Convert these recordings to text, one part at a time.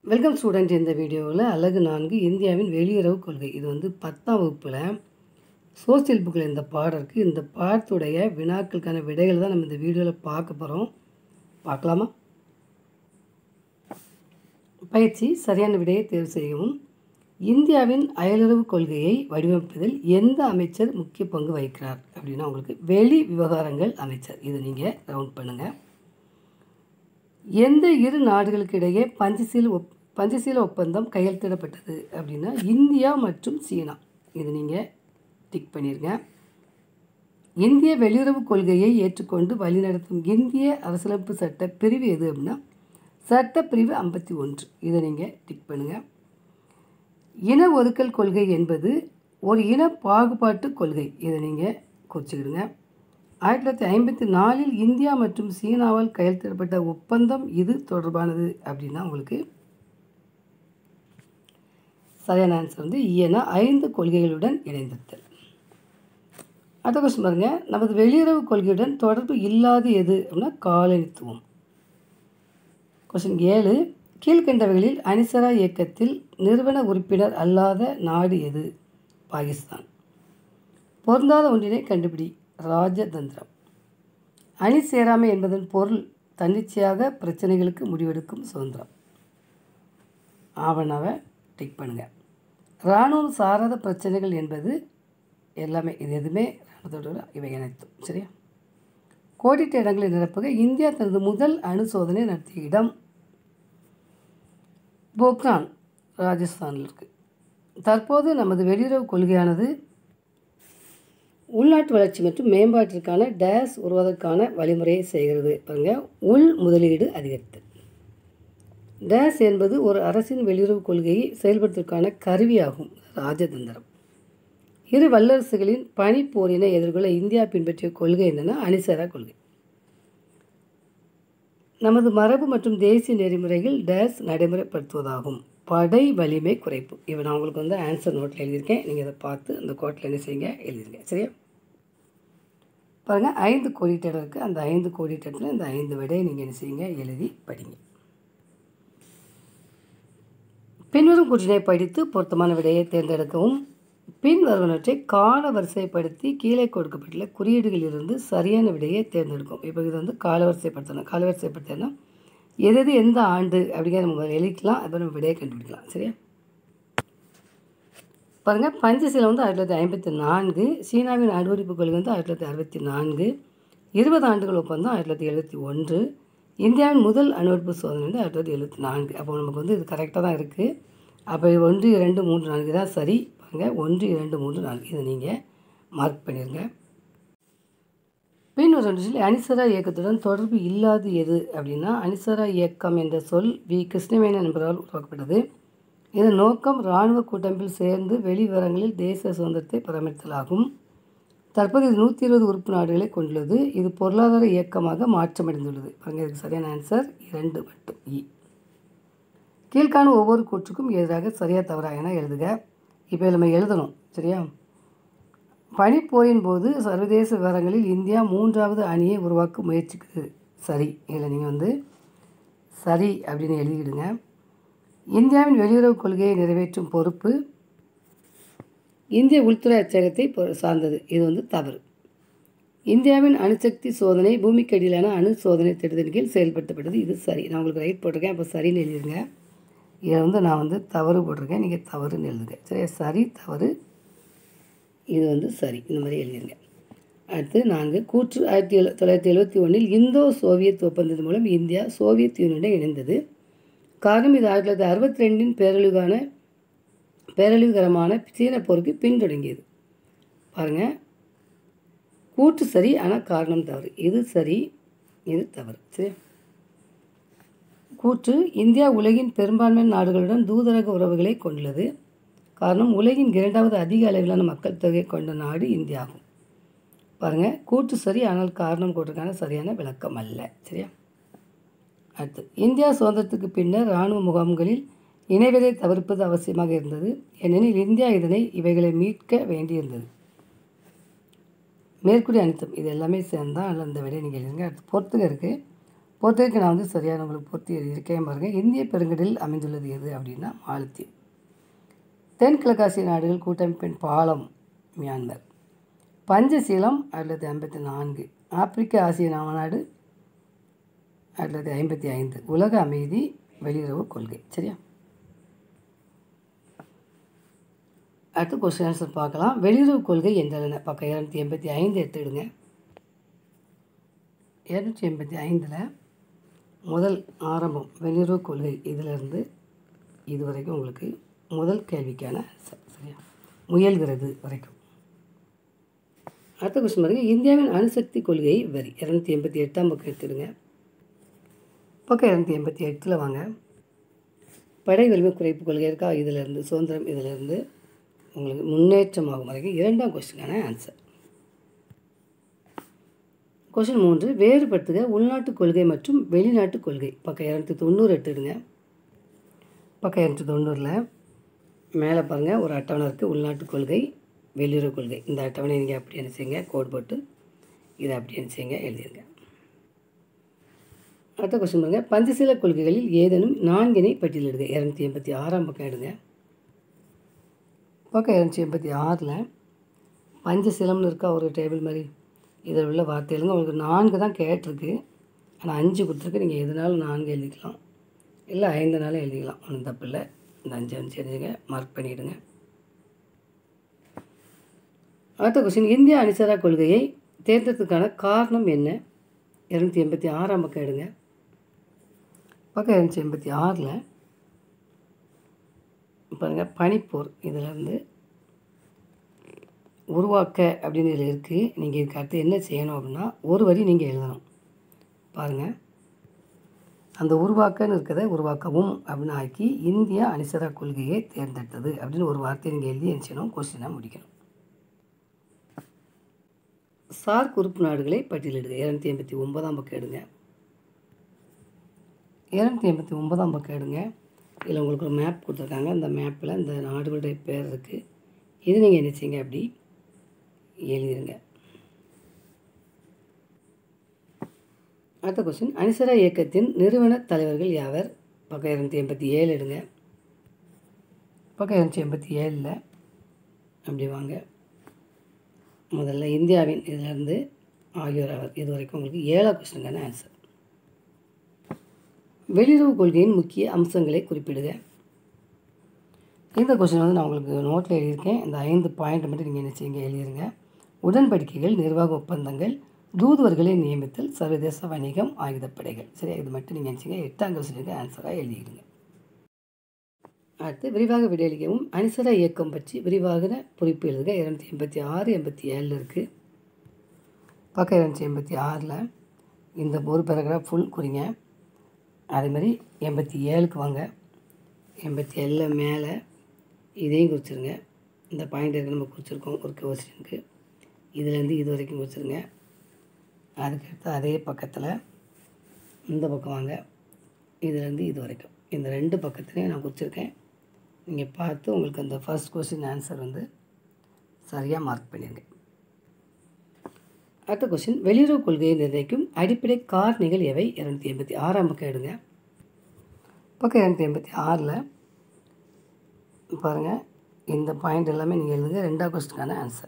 welcome student இந்த வீடியோவில் அழகு நான்கு இந்தியாவின் வெளியுறவு கொள்கை இது வந்து பத்தாம் வகுப்பில் சோசியல் புக்கில் இந்த பாடம் இருக்குது இந்த பாடத்துடைய வினாக்களுக்கான விடைகள் தான் நம்ம இந்த வீடியோவில் பார்க்க போகிறோம் பார்க்கலாமா பயிற்சி சரியான விடையை தேர்வு செய்யவும் இந்தியாவின் அயலுறவு கொள்கையை வடிவமைப்பதில் எந்த அமைச்சர் முக்கிய பங்கு வகிக்கிறார் அப்படின்னா உங்களுக்கு வெளி விவகாரங்கள் அமைச்சர் இது நீங்கள் ரவுண்ட் பண்ணுங்கள் எந்த இரு நாடுகளுக்கு இடையே பஞ்சசீல ஒப் பஞ்சசீல ஒப்பந்தம் கையெழுத்திடப்பட்டது அப்படின்னா இந்தியா மற்றும் சீனா இது நீங்கள் டிக் பண்ணிடுங்க இந்திய வெளியுறவு கொள்கையை ஏற்றுக்கொண்டு வழிநடத்தும் இந்திய அரசியலமைப்பு சட்ட பிரிவு எது அப்படின்னா சட்டப்பிரிவு ஐம்பத்தி ஒன்று இதை நீங்கள் டிக் பண்ணுங்கள் இன ஒதுக்கல் கொள்கை என்பது ஒரு இன பாகுபாட்டு கொள்கை இதை நீங்கள் குறிச்சிக்கிடுங்க ஆயிரத்தி தொள்ளாயிரத்தி ஐம்பத்தி நாலில் இந்தியா மற்றும் சீனாவால் கையெழுத்திடப்பட்ட ஒப்பந்தம் இது தொடர்பானது அப்படின்னா உங்களுக்கு சரியான ஆன்சர் வந்து இயன ஐந்து கொள்கைகளுடன் இணைந்திருத்தல் அடுத்த கொஸ்டின் பாருங்க நமது வெளியுறவு கொள்கையுடன் தொடர்பு இல்லாத எது அப்படின்னா காலனித்துவம் கொஸ்டின் ஏழு கீழ்கண்டவைகளில் அனிசரா இயக்கத்தில் நிறுவன உறுப்பினர் அல்லாத நாடு எது பாகிஸ்தான் பொருந்தாத ஒன்றினை கண்டுபிடி ராஜதந்திரம் அணி சேராமை என்பதன் பொருள் தன்னிச்சையாக பிரச்சனைகளுக்கு முடிவெடுக்கும் சுதந்திரம் ஆவணாவை டிக் பண்ணுங்கள் இராணுவம் சாராத பிரச்சனைகள் என்பது எல்லாமே இது எதுவுமே இராணுவத்தோட இவை அனைத்தும் சரியா கோடிட்ட இடங்களை நிரப்புக இந்தியா தனது முதல் அணு சோதனை நடத்திய இடம் போக்ரான் ராஜஸ்தானில் இருக்குது தற்போது நமது வெளியுறவு கொள்கையானது உள்நாட்டு வளர்ச்சி மற்றும் மேம்பாட்டிற்கான டேஸ் உருவாவதற்கான வழிமுறையை செய்கிறது பாருங்கள் உள் முதலீடு அதிகரித்தல் டேஸ் என்பது ஒரு அரசின் வெளியுறவு கொள்கையை செயல்படுத்துவதற்கான கருவியாகும் ராஜதந்திரம் இரு வல்லரசுகளின் பனிப்போரினை எதிர்கொள்ள இந்தியா பின்பற்றிய கொள்கை என்னென்னா அணிசரா கொள்கை நமது மரபு மற்றும் தேசிய நெறிமுறைகள் டேஸ் நடைமுறைப்படுத்துவதாகும் படை வலிமை குறைப்பு இப்போ நான் உங்களுக்கு வந்து ஆன்சர் நோட்டில் எழுதியிருக்கேன் நீங்கள் இதை பார்த்து அந்த கோட்டில் என்ன செய்யுங்க எழுதிருங்க சரியா பாருங்கள் ஐந்து கோடிட்டர் இருக்குது அந்த ஐந்து கோடிட்டத்தில் இந்த ஐந்து விடையை நீங்கள் என்ன செய்யுங்க எழுதி படிங்க பின்வரும் கூற்றினை படித்து பொருத்தமான விடையை தேர்ந்தெடுக்கவும் பின் வருவனவற்றை கால வரிசைப்படுத்தி கீழே கொடுக்கப்பட்டுள்ள குறியீடுகளிலிருந்து சரியான விடையை தேர்ந்தெடுக்கும் இப்போ இது வந்து கால வரிசைப்படுத்தணும் கால வரிசைப்படுத்தணும் எது எது எந்த ஆண்டு அப்படிங்கிறத நம்ம எழுதிக்கலாம் அப்போ நம்ம விடையை கண்டுபிடிக்கலாம் சரியா பாருங்கள் பஞ்சசீலம் வந்து ஆயிரத்தி தொள்ளாயிரத்தி ஐம்பத்தி நான்கு சீனாவின் அனுமதிப்பு கொள்கை வந்து ஆயிரத்தி தொள்ளாயிரத்தி அறுபத்தி நான்கு இருபது ஆண்டுகள் ஒப்பந்தம் ஆயிரத்தி தொள்ளாயிரத்தி எழுபத்தி ஒன்று இந்தியாவின் முதல் அணுவெடுப்பு சோதனை வந்து ஆயிரத்தி தொள்ளாயிரத்தி எழுபத்தி நான்கு அப்போ நமக்கு வந்து இது கரெக்டாக தான் இருக்குது அப்போ ஒன்று இரண்டு மூன்று நான்கு தான் சரி பாருங்கள் ஒன்று இரண்டு மூன்று நான்கு இதை நீங்கள் மார்க் பண்ணிடுங்க பின் ஒரு சொல்லி அனிசரா இயக்கத்துடன் தொடர்பு இல்லாது எது அப்படின்னா அனிசரா இயக்கம் என்ற சொல் வி கிருஷ்ணவேணன் என்பவரால் உருவாக்கப்பட்டது இதன் நோக்கம் இராணுவ கூட்டமைப்பில் சேர்ந்து வெளி விவரங்களில் தேச சுதந்திரத்தை பராமரித்தலாகும் தற்போது இது நூற்றி இருபது உறுப்பு நாடுகளை கொண்டுள்ளது இது பொருளாதார இயக்கமாக மாற்றமடைந்துள்ளது பாருங்க இதுக்கு சரியான ஆன்சர் இரண்டு மட்டும் இ கீழ்காணும் ஒவ்வொரு கூற்றுக்கும் எதிராக சரியா தவறா என எழுதுக இப்போ நம்ம எழுதணும் சரியா பனிப்போரின் போது சர்வதேச விவரங்களில் இந்தியா மூன்றாவது அணியை உருவாக்க முயற்சிக்குது சரி இதில் நீங்கள் வந்து சரி அப்படின்னு எழுதிக்கிடுங்க இந்தியாவின் வெளியுறவு கொள்கையை நிறைவேற்றும் பொறுப்பு இந்திய உள்துறை அச்சகத்தை சார்ந்தது இது வந்து தவறு இந்தியாவின் அணுசக்தி சோதனை பூமிக்கடியிலான அணு சோதனை திட்டத்தின் கீழ் செயல்படுத்தப்பட்டது இது சரி நான் உங்களுக்கு ரைட் போட்டிருக்கேன் அப்போ சரின்னு எழுதிருங்க இதை வந்து நான் வந்து தவறு போட்டிருக்கேன் நீங்கள் தவறுன்னு எழுதுங்க சரியா சரி தவறு இது வந்து சரி இந்த மாதிரி எழுதிருங்க அடுத்து நாங்கள் கூற்று ஆயிரத்தி எழு தொள்ளாயிரத்தி எழுபத்தி ஒன்றில் இந்தோ சோவியத் ஒப்பந்தத்தின் மூலம் இந்தியா சோவியத் யூனியனுடன் இணைந்தது காரணம் இது ஆயிரத்தி தொள்ளாயிரத்தி அறுபத்தி ரெண்டின் பேரழிவுக்கான பேரழிவுகரமான சீன போருக்கு பின்தொடங்கியது பாருங்கள் கூற்று சரி ஆனால் காரணம் தவறு இது சரி இது தவறு சரி கூற்று இந்தியா உலகின் பெரும்பான்மை நாடுகளுடன் தூதரக உறவுகளை கொண்டுள்ளது காரணம் உலகின் இரண்டாவது அதிக அளவிலான மக்கள் தொகை கொண்ட நாடு இந்தியா ஆகும் பாருங்கள் கூற்று சரி ஆனால் காரணம் கூற்றுக்கான சரியான விளக்கம் அல்ல சரியா அடுத்து இந்தியா சுதந்திரத்துக்கு பின்னர் இராணுவ முகாம்களில் இணைவதை தவிர்ப்பது அவசியமாக இருந்தது ஏனெனில் இந்தியா இதனை இவைகளை மீட்க வேண்டியிருந்தது மேற்கூறிய அனைத்தும் இது எல்லாமே சேர்ந்தால் அதில் அந்த விடையை நீங்கள் எழுதுங்க அடுத்து பொறுத்துக இருக்குது பொறுத்த வரைக்கும் நான் வந்து சரியான உங்களுக்கு பொருத்தி இருக்கேன் பாருங்கள் இந்திய பெருங்கடலில் அமைந்துள்ளது எது அப்படின்னா மாலத்தீவு தென்கிழக்காசிய நாடுகள் கூட்டமைப்பின் பாலம் மியான்மர் பஞ்சசீலம் ஆயிரத்தி தொள்ளாயிரத்தி ஐம்பத்தி நான்கு ஆப்பிரிக்க ஆசிய நாடு ஆயிரத்தி தொள்ளாயிரத்தி ஐம்பத்தி ஐந்து உலக அமைதி வெளியுறவு கொள்கை சரியா அடுத்து கொஸ்டின் ஆன்சர் பார்க்கலாம் வெளியுறவு கொள்கை என்றன பக்கம் இரநூத்தி எண்பத்தி ஐந்து எடுத்துக்கிடுங்க இரநூற்றி எண்பத்தி ஐந்தில் முதல் ஆரம்பம் வெளியுறவு கொள்கை இதிலிருந்து இது வரைக்கும் உங்களுக்கு முதல் கேள்விக்கான ச- சரியா முயல்கிறது வரைக்கும் அடுத்த கொஸ்டின் பாருங்க இந்தியாவின் அணுசக்தி கொள்கை வரி இரநூத்தி எண்பத்தி எட்டாம் பக்கம் எடுத்துடுங்க பக்கம் இரநூத்தி எண்பத்தி எட்டில் வாங்க படை வலிமை குறைப்பு கொள்கை இருக்கா இதிலிருந்து சுதந்திரம் இதிலிருந்து உங்களுக்கு முன்னேற்றமாகும் வரைக்கும் இரண்டாம் கொஸ்டினுக்கான ஆன்சர் கொஸ்டின் மூன்று வேறுபடுத்துக உள்நாட்டு கொள்கை மற்றும் வெளிநாட்டு கொள்கை பக்கம் இரநூத்தி தொண்ணூறு எடுத்துடுங்க பக்கம் இரநூத்தி தொண்ணூறில் மேலே பாருங்கள் ஒரு அட்டவணை இருக்குது உள்நாட்டு கொள்கை வெளியுறவு கொள்கை இந்த அட்டவணை நீங்கள் அப்படி என்ன செய்யுங்க கோட் போட்டு இதை அப்படி என்ன செய்யுங்க எழுதிருங்க அடுத்த கொஸ்டின் பாருங்க பஞ்சசீல கொள்கைகளில் ஏதேனும் நான்கினை பட்டியலிடுங்க இரநூத்தி எண்பத்தி ஆறாம் பக்கம் எடுங்க பக்கம் இரநூத்தி எண்பத்தி ஆறில் பஞ்சசீலம்னு இருக்கா ஒரு டேபிள் மாதிரி இதில் உள்ள வார்த்தைகளுங்க உங்களுக்கு நான்கு தான் கேட்டிருக்கு ஆனால் அஞ்சு கொடுத்துருக்கு நீங்கள் எதுனாலும் நான்கு எழுதிக்கலாம் இல்லை ஐந்து நாளும் எழுதிக்கலாம் ஒன்றும் தப்பு இல்லை இந்த அஞ்சு அஞ்சு எழுதிங்க மார்க் பண்ணிவிடுங்க அடுத்த கொஸ்டின் இந்திய அணிசரா கொள்கையை தேர்ந்தெடுத்ததுக்கான காரணம் என்ன இரநூத்தி எண்பத்தி ஆறாம் பக்கம் எடுங்க பக்கம் இரநூத்தி எண்பத்தி ஆறில் பாருங்கள் பனிப்போர் இதில் வந்து உருவாக்க அப்படின்னு இதில் இருக்குது நீங்கள் இதுக்கு அடுத்து என்ன செய்யணும் அப்படின்னா ஒரு வரி நீங்கள் எழுதணும் பாருங்கள் அந்த உருவாக்கன்னு இருக்கிறத உருவாக்கவும் அப்படின்னு ஆக்கி இந்திய அணிசரா கொள்கையை தேர்ந்தெடுத்தது அப்படின்னு ஒரு வார்த்தையை நீங்கள் எழுதி என்ன செய்யணும் கொஸ்டினை முடிக்கணும் சார்க் உறுப்பு நாடுகளை பட்டியலிடுங்க இரநூத்தி எண்பத்தி ஒன்பதாம் பக்கம் எடுங்க இரநூத்தி எண்பத்தி ஒன்பதாம் பக்கம் எடுங்க இதில் உங்களுக்கு ஒரு மேப் கொடுத்துருக்காங்க அந்த மேப்பில் இந்த நாடுகளுடைய பேர் இருக்குது இது நீங்கள் என்ன செய்யுங்க அப்படி எழுதிருங்க அடுத்த கொஸ்டின் அனிசரா இயக்கத்தின் நிறுவன தலைவர்கள் யாவர் பக்கம் இரநூத்தி எண்பத்தி ஏழு எடுங்க பக்கம் இரநூத்தி எண்பத்தி ஏழில் அப்படி வாங்க முதல்ல இந்தியாவின் இதிலிருந்து ஆகியோர் அவர் இது வரைக்கும் உங்களுக்கு ஏழாவது கொஸ்டினுக்கான ஆன்சர் வெளியுறவு கொள்கையின் முக்கிய அம்சங்களை குறிப்பிடுக இந்த கொஸ்டின் வந்து நான் உங்களுக்கு நோட்டில் எழுதியிருக்கேன் இந்த ஐந்து பாயிண்ட் மட்டும் நீங்கள் என்ன செய்யுங்க எழுதிருங்க உடன்படிக்கைகள் நிர்வாக ஒப்பந்தங்கள் தூதுவர்களை நியமித்தல் சர்வதேச வணிகம் ஆயுதப்படைகள் சரியா இது மட்டும் நீங்கள் நினச்சிங்க எட்டாம் கொஸ்டினுக்கு ஆன்சராக எழுதிடுங்க அடுத்து விரிவாக விடையளிக்கவும் அனிசரா இயக்கம் பற்றி விரிவாக குறிப்பு எழுதுக இரநூத்தி எண்பத்தி ஆறு எண்பத்தி ஏழில் இருக்குது பக்கம் இரநூத்தி எண்பத்தி ஆறில் இந்த ஒரு பேராகிராஃப் ஃபுல் குறிங்க அதே மாதிரி எண்பத்தி ஏழுக்கு வாங்க எண்பத்தி ஏழில் மேலே இதையும் குறிச்சிருங்க இந்த பாயிண்ட் இருக்கு நம்ம குறிச்சிருக்கோம் ஒரு கொஸ்டினுக்கு இதுலேருந்து இது வரைக்கும் குறிச்சிருங்க அதுக்கடுத்து அதே பக்கத்தில் இந்த பக்கம் வாங்க இதுலேருந்து இது வரைக்கும் இந்த ரெண்டு பக்கத்துலேயும் நான் குறிச்சிருக்கேன் நீங்கள் பார்த்து உங்களுக்கு அந்த ஃபர்ஸ்ட் கொஸ்டின் ஆன்சர் வந்து சரியாக மார்க் பண்ணிடுங்க அடுத்த கொஸ்டின் வெளியுறவு கொள்கையை நிர்ணயிக்கும் அடிப்படை காரணிகள் எவை இரநூத்தி எண்பத்தி ஆறாம் பக்கம் எடுங்க பக்கம் இரநூத்தி எண்பத்தி ஆறில் பாருங்கள் இந்த பாயிண்ட் எல்லாமே நீங்கள் எழுதுங்க ரெண்டாவது கொஸ்டினுக்கான ஆன்சர்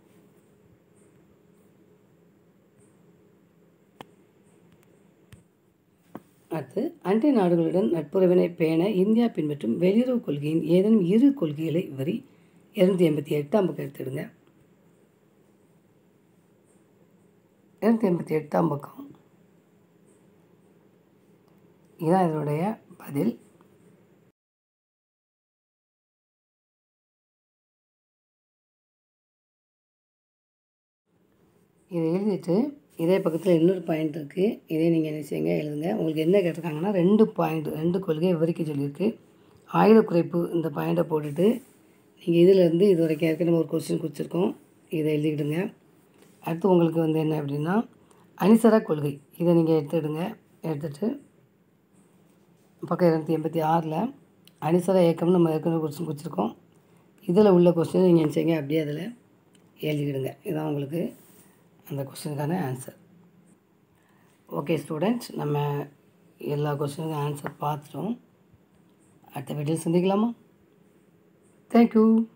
அடுத்து அண்டை நாடுகளுடன் நட்புறவினை பேண இந்தியா பின்பற்றும் வெளியுறவு கொள்கையின் ஏதேனும் இரு கொள்கைகளை வரி இரநூத்தி எண்பத்தி எட்டாம் பக்கம் எடுத்துடுங்க இரநூத்தி எண்பத்தி எட்டாம் பக்கம் இதுதான் இதனுடைய பதில் இதை எழுதிட்டு இதே பக்கத்தில் இன்னொரு பாயிண்ட் இருக்குது இதே நீங்கள் என்ன செய்யுங்க எழுதுங்க உங்களுக்கு என்ன கேட்டிருக்காங்கன்னா ரெண்டு பாயிண்ட் ரெண்டு கொள்கை விவரிக்க சொல்லியிருக்கு ஆயுத குறைப்பு இந்த பாயிண்ட்டை போட்டுட்டு நீங்கள் இதிலேருந்து இது வரைக்கும் ஏற்கனவே ஒரு கொஸ்டின் கொடுத்துருக்கோம் இதை எழுதிக்கிடுங்க அடுத்து உங்களுக்கு வந்து என்ன அப்படின்னா அணிசரா கொள்கை இதை நீங்கள் எடுத்துடுங்க எடுத்துட்டு பக்கம் இரநூத்தி எண்பத்தி ஆறில் அணிசரா இயக்கம்னு நம்ம ஏற்கனவே கொஸ்டின் கொடுத்துருக்கோம் இதில் உள்ள கொஸ்டின் நீங்கள் என்ன செய்யுங்க அப்படியே அதில் எழுதிக்கிடுங்க இதான் உங்களுக்கு அந்த கொஸ்டினுக்கான ஆன்சர் ஓகே ஸ்டூடெண்ட்ஸ் நம்ம எல்லா கொஸ்டினுக்கும் ஆன்சர் பார்த்துட்டோம் அடுத்த வீடியோ சந்திக்கலாமா தேங்க்யூ